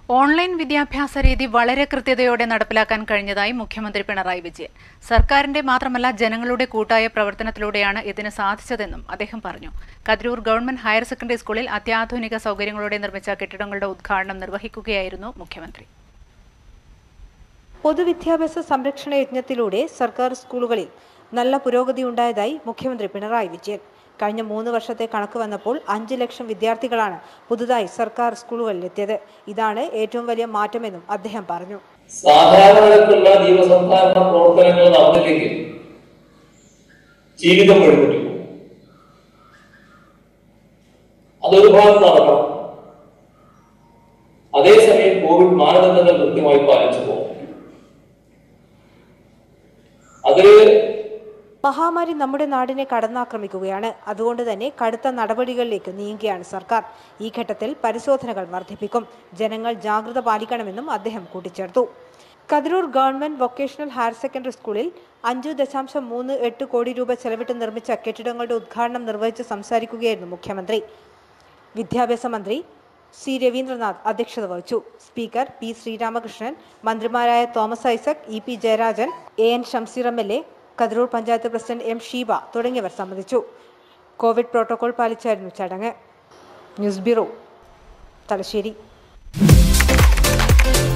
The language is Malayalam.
ഓൺലൈൻ വിദ്യാഭ്യാസ രീതി വളരെ കൃത്യതയോടെ നടപ്പിലാക്കാൻ കഴിഞ്ഞതായി മുഖ്യമന്ത്രി പിണറായി വിജയൻ സർക്കാരിന്റെ മാത്രമല്ല ജനങ്ങളുടെ കൂട്ടായ പ്രവർത്തനത്തിലൂടെയാണ് ഇതിന് സാധിച്ചതെന്നും അദ്ദേഹം പറഞ്ഞു കതിരൂർ ഗവൺമെന്റ് ഹയർ സെക്കൻഡറി സ്കൂളിൽ അത്യാധുനിക സൗകര്യങ്ങളോടെ നിർമ്മിച്ച കെട്ടിടങ്ങളുടെ ഉദ്ഘാടനം നിർവഹിക്കുകയായിരുന്നു മുഖ്യമന്ത്രി പൊതുവിദ്യാഭ്യാസ സംരക്ഷണ യജ്ഞത്തിലൂടെ സർക്കാർ സ്കൂളുകളിൽ നല്ല പുരോഗതി ഉണ്ടായതായി മുഖ്യമന്ത്രി പിണറായി വിജയൻ കഴിഞ്ഞ മൂന്ന് വർഷത്തെ കണക്ക് വന്നപ്പോൾ അഞ്ച് ലക്ഷം വിദ്യാർത്ഥികളാണ് പുതുതായി സർക്കാർ സ്കൂളുകളിലെത്തിയത് ഇതാണ് ഏറ്റവും വലിയ മാറ്റമെന്നും അദ്ദേഹം പറഞ്ഞു സാധാരണ നിലക്കുള്ള ജീവസന്ധാരണ പ്രവർത്തനങ്ങൾ നടന്നില്ലെങ്കിൽ ജീവിതം വഴിമുട്ടി പോകും അതൊരു ഭാഗത്ത് നടക്കണം അതേസമയം കോവിഡ് മാനദണ്ഡങ്ങൾ കൃത്യമായി പാലിച്ചു പോകും അതില് മഹാമാരി നമ്മുടെ നാടിനെ കടന്നാക്രമിക്കുകയാണ് അതുകൊണ്ട് തന്നെ കടുത്ത നടപടികളിലേക്ക് നീങ്ങുകയാണ് സർക്കാർ ഈ ഘട്ടത്തിൽ പരിശോധനകൾ വർദ്ധിപ്പിക്കും ജനങ്ങൾ ജാഗ്രത പാലിക്കണമെന്നും അദ്ദേഹം കൂട്ടിച്ചേർത്തു Kathiroor government vocational higher secondary സ്കൂളിൽ അഞ്ചു ദശാംശം മൂന്ന് എട്ട് കോടി രൂപ ചെലവിട്ട് നിർമ്മിച്ച കെട്ടിടങ്ങളുടെ ഉദ്ഘാടനം നിർവഹിച്ച് സംസാരിക്കുകയായിരുന്നു മുഖ്യമന്ത്രി വിദ്യാഭ്യാസ മന്ത്രി സി രവീന്ദ്രനാഥ് അധ്യക്ഷത വഹിച്ചു സ്പീക്കർ പി ശ്രീരാമകൃഷ്ണൻ മന്ത്രിമാരായ Thomas Isaac E P Jayarajan A N Shamseer M L A Kathiroor panchayat president M Sheeba തുടങ്ങിയവർ സംബന്ധിച്ചു കോവിഡ് പ്രോട്ടോകോൾ പാലിച്ചായിരുന്നു ചടങ്ങ് ന്യൂസ് ബ്യൂറോ തലശ്ശേരി